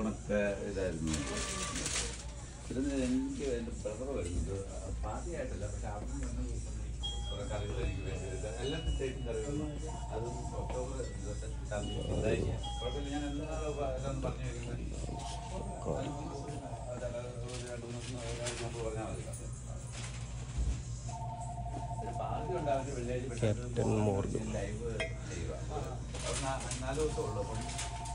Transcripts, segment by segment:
ഊണൊക്കെ ഇതായിരുന്നു ഇതിന് എനിക്ക് എൻ്റെ ബ്രദർ വരുന്നുണ്ട് പാതിയായിട്ടല്ല പക്ഷെ അവിടെ നിന്ന് കുറെ കറികൾ എനിക്ക് വേണ്ടി എല്ലാ ടൈപ്പും കറികളും അതും ഒക്ടോബർ ഇരുപത്തെട്ടാം തീയതി ഇതായിരിക്കാം. കുഴപ്പമില്ല ഞാൻ എല്ലാ എല്ലാം പറഞ്ഞു വരുന്നത് അത് ഒരു രണ്ട് മൂന്ന് ദിവസം ഒരാഴ്ച മുമ്പ് പറഞ്ഞാൽ മതി ഒരു പാതി ഉണ്ടാവില്ല വെള്ളിയാഴ്ച ക്യാപ്റ്റൻ മോർഗൻ. ലൈവ് ചെയ്യുക അത് നാ- നാല് ദിവസമേ ഉള്ളൂ അപ്പം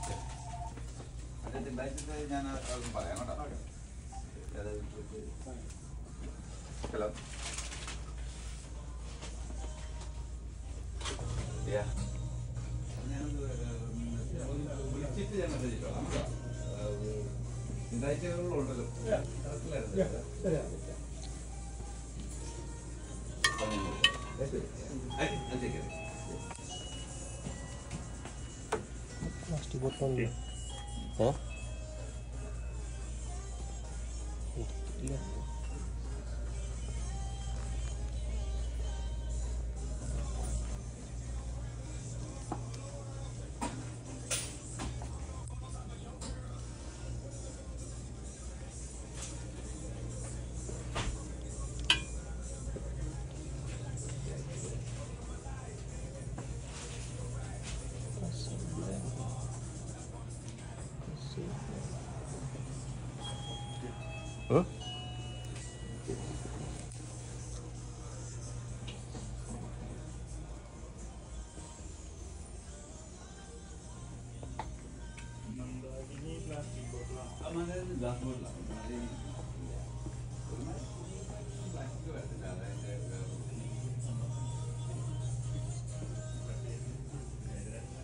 അത് തിങ്കളാഴ്ചത്തെ ഞാൻ അതൊന്നും പറയാം കേട്ടോ അത് ഹലോ യാ ഞാനത് വിളിച്ചിട്ട് ഞാൻ മെസ്സേജ് ഇട്ടോളാം തിങ്കളാഴ്ചകളുണ്ടല്ലോ പ്ലാസ്റ്റിക് ബോട്ടിലുണ്ട് ഏ ഇല്ല ഉം?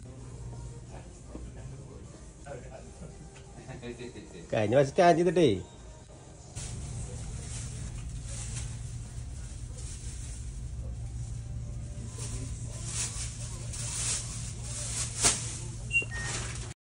കഴിഞ്ഞ പ്രാവശ്യം സ്കാൻ ചെയ്തിട്ടേ